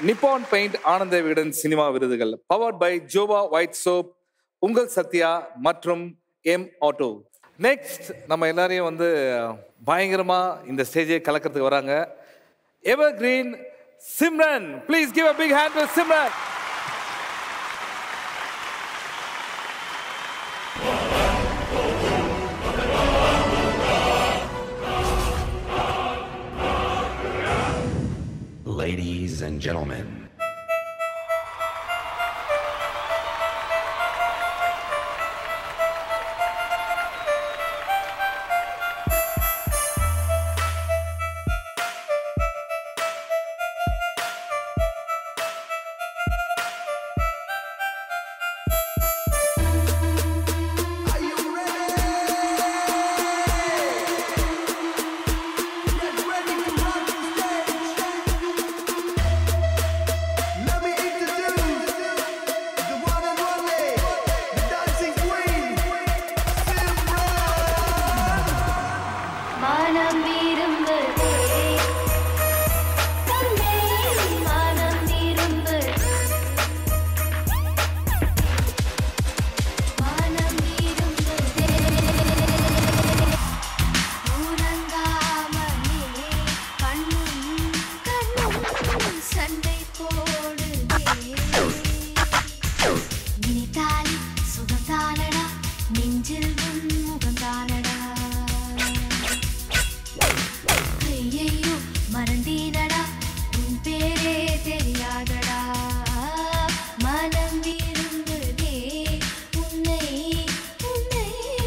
நிப்பான் paint Ananda Vikatan cinema விருதுகள் powered by ஜோவா white soap உங்கள் சத்யா மற்றும் எம் ஆட்டோ நெக்ஸ்ட் நம்ம எல்லாரையும் வந்து பயங்கரமா இந்த ஸ்டேஜை கலக்கிறதுக்கு வராங்க evergreen Simran please give a big hand to Simran Ladies and gentlemen, மனம் விரும்புதே கண்ணே மனம் விரும்புதே மனம் விரும்புதே உறங்காமலே கண்ணும் கண்ணும் சண்டை போடுதே நினைத்தாலே சுகந்தானடா நெஞ்சில் உன் முகந்தானடா ஐயையோ மறந்தீனடா உன் பேரே தெரியாதடா மனம் விரும்புதே உன்னை உன்னை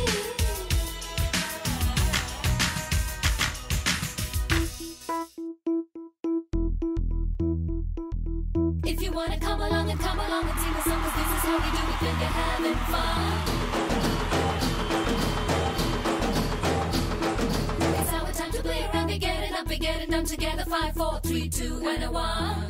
If you wanna come along and come along and sing a song, 'cause this is how we do it when you're having fun. It's our time to play around, we're getting up, we're getting down together. Five, four, three, two, and a one.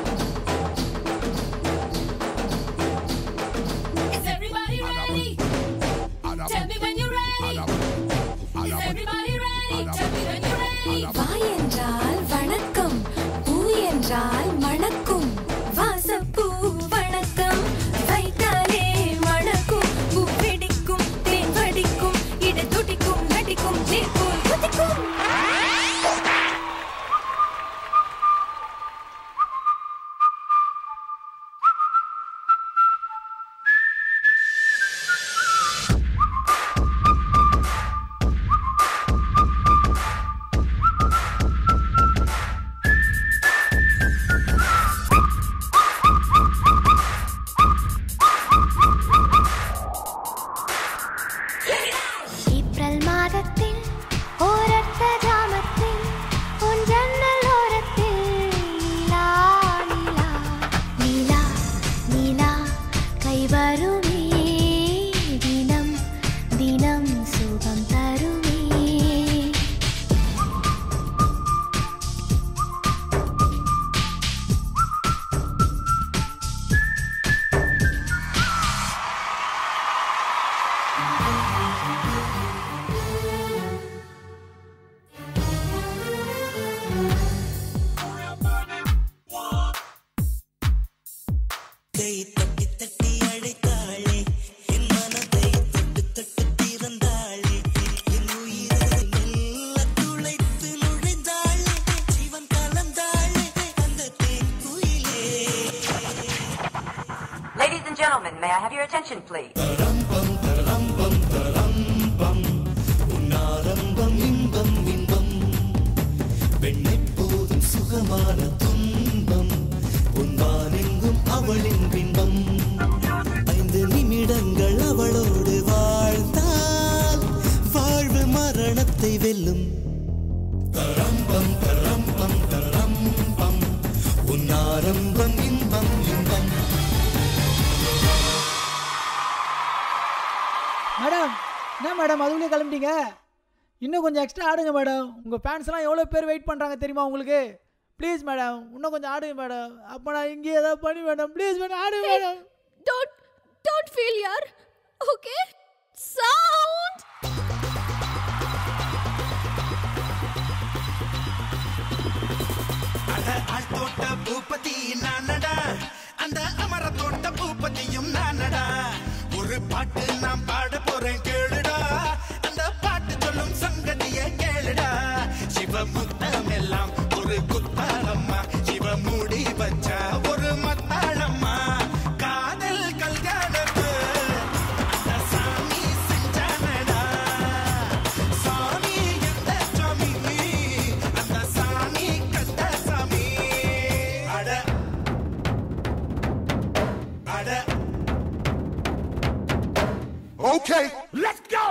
Is everybody ready? Tell me when you're ready. Is everybody ready? Tell me when you're ready. வா என்றால் வணக்கம் பூ என்றால் மணக்கும் வாசப்பூ வணக்கம் வைத்தாலே மணக்கும் பூ வெடிக்கும் தேன் வடிக்கும் இட துடிக்கும் நடிக்கும் தேர் போல் குதிக்கும் ஏப்ரல் மாதத்தில் ஓரத்த ஜாமத்தில் உன் ஜன்னல் ஓரத்தில் நீலா நீலா நீலா நீலா கை வருமே தினம் தினம் சுகம் தருமே Ladies and gentlemen, may I have your attention, please? பெண்ணெப்போதும் சுகமான துன்பம் உன்வானெங்கும் அவளின் பின்பம் ஐந்து நிமிடங்கள் அவளோடு வாழ்ந்தால் வாழ்வு மரணத்தை வெல்லும் தரம்பம் தரம்பம் தரம்பம் உன் ஆரம்பம் இன்பம் இன்பம் மேடம் என்ன மேடம் அதுக்குள்ளே கிளம்பிட்டீங்க இன்னும் கொஞ்சம் எக்ஸ்ட்ரா ஆடுங்க மேடம் உங்கள் ஃபேன்ஸ்லாம் எவ்வளோ பேர் வெயிட் பண்ணுறாங்க தெரியுமா உங்களுக்கு ப்ளீஸ் மேடம் இன்னும் கொஞ்சம் ஆடுங்க மேடம் அப்போ நான் இங்கே ஏதாவது பண்ணி மேடம் ப்ளீஸ் மேடம் ஆடுங்க madam Don't, don't feel yaar. Okay? Sound! ஆள் தோட்ட பூப்பதி நானடா அந்த அமர தோட்ட பூப்பதியும் நானடா ஒரு பாட்டு நான் பாட போறேன் கேளுடா அந்த பாட்டு சொல்லும் சங்கதிய கேளுடா சிவமுத்தம் எல்லாம் ஒரு குத்தாளம்மா சிவ மூடி வச்ச ஒரு மத்தாளம்மா காதல் கல்யாணத்து அந்த சாமி செஞ்சானடா சாமி எந்த சாமி அந்த சாமி கட்ட சாமி அட அட Okay, let's go!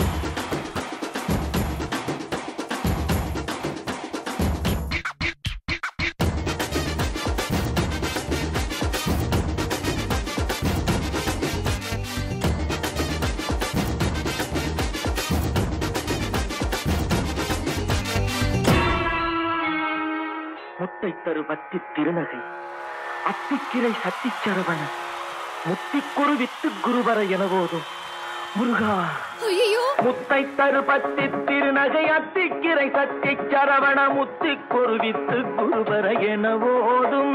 முத்தை தரு பத்தி திருநகை அத்திக்கிரை சத்தி சரவண முத்திக்குரு வித்து குருவர எனவோதும் முருகா ஐயோ முத்தை தரு பத்தி திருநகை அத்திக்கிரை சத்தி சரவண முத்திக்குரு வித்து குருவர எனவோதும்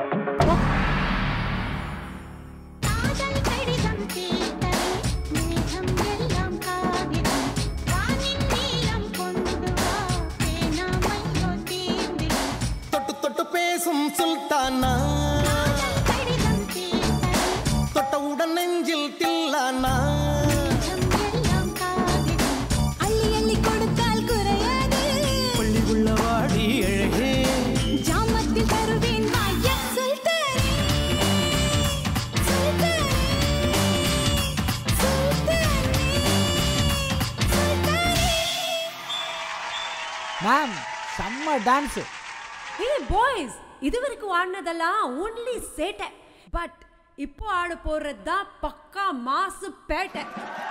காதல் கடிதம் தீர்த்தது மேகம் எல்லாம் காகிதம் வானின் நீலம் கொண்டு வா பேனாமையோ தீர்ந்திடும் தொட்டு தொட்டு பேசும் சுல்தானா கடிதம் தீர்த்தது தொட்டவுடன் நெஞ்சில் தில்லானா மேகம் எல்லாம் காகிதம் அள்ளி அள்ளி கொடுத்தால் குறையாது பள்ளி உள்ளவாடி அழகே ஜாமத்தில் தருவேன் வாய சுல்தானே சுல்தானே சுல்தானே சுல்தானே மேம் செம்ம டான்ஸு ஹே பாய்ஸ் இதுவரைக்கும் ஆடினதெல்லாம் ஒன்லி சேட்டை பட் இப்போ ஆட போறது தான் பக்கா மாசு பேட்டை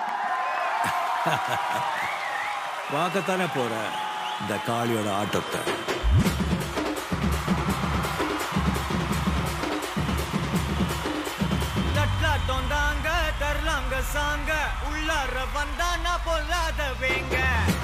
பார்க்கத்தானே போற இந்த காளியோட ஆட்டத்தை தட்லாட்டம் தாங்க தரலாங்க சாங்க உள்ளார வந்தானா பொல்லாத வேங்க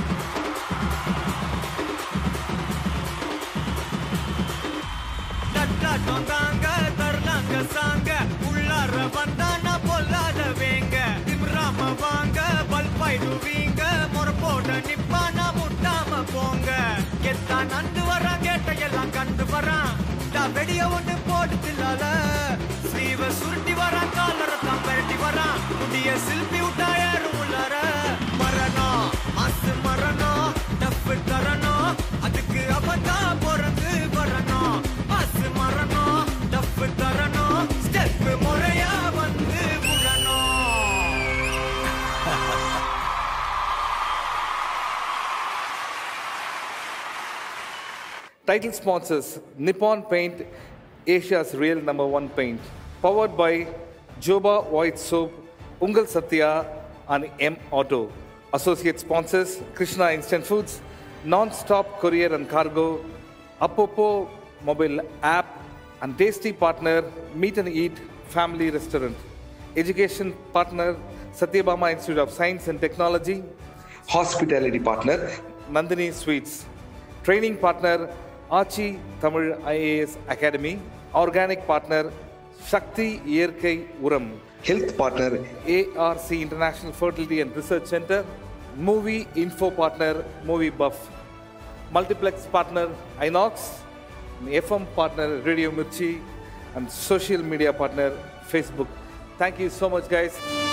தட்லாட்டம் தாங்க தரலாங்க சாங்க உள்ளார வந்தானா பொல்லாத வேங்க திம்ராம வாங்க பல்பாயிடுவீங்க முறப்போட நிப்பானா முட்டாம போங்க எத்தான் நண்டு வரான் கேட்ட எல்லாம் கண்டு வரான் நான் வெடிய ஒண்ணு போட்டு தில்லால ஸ்லீவ சுருட்டி வரான் காலர தான் பரட்டி வரான் முடிய சில்பி விட்டா யாரும் உள்ளார மரணம் மாசு மரணம் டப்பு தரணும் அதுக்கு அவதான் பிறந்து வரணும் மாசு மரணம் டப்பு தரணும் ஸ்டெப் முறையா வந்து விடணும் Title sponsors Nippon Paint, Asia's real number one paint. Powered by Joba White Soap, Ungal Satya, and M Auto. Associate sponsors Krishna Instant Foods, Non-Stop Courier and Cargo, Apopo Mobile App, and Tasty Partner Meet and Eat Family Restaurant. Education Partner Satyabama Institute of Science and Technology. Hospitality Partner Nandini Sweets. Training Partner Achi Tamil IAS Academy. Organic Partner Shakti Yerkai Uram. Health Partner ARC International Fertility and Research Center. Movie Info Partner Movie Buff. Multiplex Partner Inox. FM Partner Radio Mirchi. And social media partner Facebook. Thank you so much, guys.